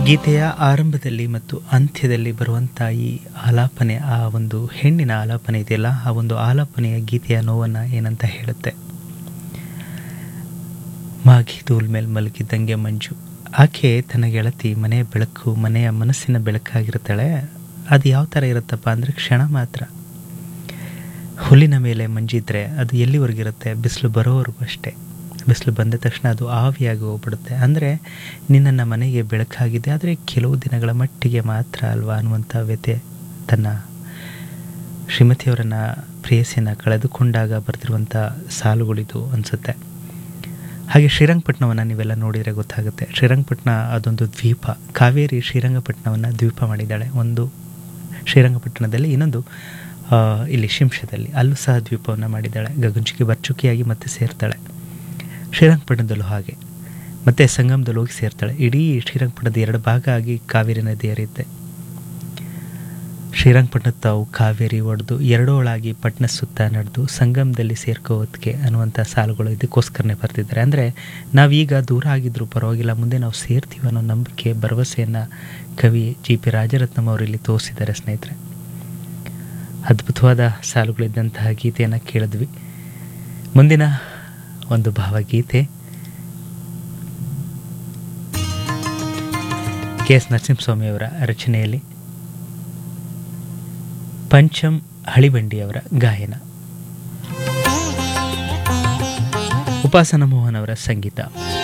ಗೀತೆಯ ಆರಂಭದಲ್ಲಿ ಮತ್ತು ಅಂತ್ಯದಲ್ಲಿ ಬರುವಂಥ ಈ ಆಲಾಪನೆ ಆ ಒಂದು ಹೆಣ್ಣಿನ ಆಲಾಪನೆ ಇದೆಯಲ್ಲ ಆ ಒಂದು ಆಲಾಪನೆಯ ಗೀತೆಯ ನೋವನ್ನು ಏನಂತ ಹೇಳುತ್ತೆ ಮಾಗಿ ತೂಲ್ ಮೇಲೆ ಮಲಗಿದ್ದಂಗೆ ಮಂಜು ಆಕೆ ತನ್ನ ಗೆಳತಿ ಮನೆಯ ಬೆಳಕು ಮನೆಯ ಮನಸ್ಸಿನ ಬೆಳಕಾಗಿರ್ತಾಳೆ ಅದು ಯಾವ ಥರ ಇರುತ್ತಪ್ಪ ಅಂದರೆ ಕ್ಷಣ ಮಾತ್ರ ಹುಲ್ಲಿನ ಮೇಲೆ ಮಂಜಿದ್ರೆ ಅದು ಎಲ್ಲಿವರೆಗಿರುತ್ತೆ ಬಿಸಿಲು ಬರೋವರೆಗೂ ಅಷ್ಟೇ ಬಿಸಿಲು ಬಂದ ತಕ್ಷಣ ಅದು ಆವಿಯಾಗಿ ಹೋಗ್ಬಿಡುತ್ತೆ ಅಂದರೆ ನಿನ್ನನ್ನು ಮನೆಗೆ ಬೆಳಕಾಗಿದೆ ಆದರೆ ಕೆಲವು ದಿನಗಳ ಮಟ್ಟಿಗೆ ಮಾತ್ರ ಅಲ್ವಾ ಅನ್ನುವಂಥ ವ್ಯತೆ ತನ್ನ ಶ್ರೀಮತಿಯವರನ್ನು ಪ್ರೇಯಸಿಯನ್ನು ಕಳೆದುಕೊಂಡಾಗ ಬರ್ತಿರುವಂಥ ಸಾಲುಗಳಿದು ಅನಿಸುತ್ತೆ ಹಾಗೆ ಶ್ರೀರಂಗಪಟ್ಟಣವನ್ನು ನೀವೆಲ್ಲ ನೋಡಿದರೆ ಗೊತ್ತಾಗುತ್ತೆ ಶ್ರೀರಂಗಪಟ್ಟಣ ಅದೊಂದು ದ್ವೀಪ ಕಾವೇರಿ ಶ್ರೀರಂಗಪಟ್ಟಣವನ್ನು ದ್ವೀಪ ಮಾಡಿದ್ದಾಳೆ ಒಂದು ಶ್ರೀರಂಗಪಟ್ಟಣದಲ್ಲಿ ಇನ್ನೊಂದು ಆ, ಇಲ್ಲಿ ಶಿಂಷದಲ್ಲಿ ಅಲ್ಲೂ ಸಹ ದ್ವೀಪವನ್ನು ಮಾಡಿದ್ದಾಳೆ ಗಗನಚುಕ್ಕಿ ಬರ್ಚುಕಿಯಾಗಿ ಮತ್ತೆ ಸೇರ್ತಾಳೆ ಶ್ರೀರಂಗಪಟ್ಟಣದಲ್ಲೂ ಹಾಗೆ ಮತ್ತೆ ಸಂಗಮದಲ್ಲಿ ಹೋಗಿ ಸೇರ್ತಾಳೆ ಇಡೀ ಶ್ರೀರಂಗಪಟ್ಟಣದ ಎರಡು ಭಾಗ ಆಗಿ ಕಾವೇರಿ ನದಿ ಹರಿಯುತ್ತೆ ಶ್ರೀರಂಗಪಟ್ಟಣದ ತಾವು ಕಾವೇರಿ ಒಡೆದು ಎರಡೋಳಾಗಿ ಪಟ್ಟಣ ಸುತ್ತ ನಡೆದು ಸಂಗಮದಲ್ಲಿ ಸೇರ್ಕೋದಕ್ಕೆ ಅನ್ನುವಂಥ ಸಾಲುಗಳು ಇದಕ್ಕೋಸ್ಕರನೇ ಬರೆದಿದ್ದಾರೆ ಅಂದರೆ ನಾವೀಗ ದೂರ ಆಗಿದ್ರೂ ಪರವಾಗಿಲ್ಲ ಮುಂದೆ ನಾವು ಸೇರ್ತೀವಿ ಅನ್ನೋ ನಂಬಿಕೆ ಭರವಸೆಯನ್ನು ಕವಿ ಜಿ ಪಿ ರಾಜರತ್ನಂ ಅವರು ಇಲ್ಲಿ ತೋರಿಸಿದ್ದಾರೆ ಸ್ನೇಹಿತರೆ ಅದ್ಭುತವಾದ ಸಾಲುಗಳಿದ್ದಂತಹ ಗೀತೆಯನ್ನು ಕೇಳಿದ್ವಿ ಮುಂದಿನ ಒಂದು ಭಾವಗೀತೆ ಕೆ ಎಸ್ ನರಸಿಂಹಸ್ವಾಮಿಯವರ ರಚನೆಯಲ್ಲಿ ಪಂಚಮ್ ಹಳಿಬಂಡಿಯವರ ಗಾಯನ ಉಪಾಸನ ಮೋಹನ್ ಅವರ ಸಂಗೀತ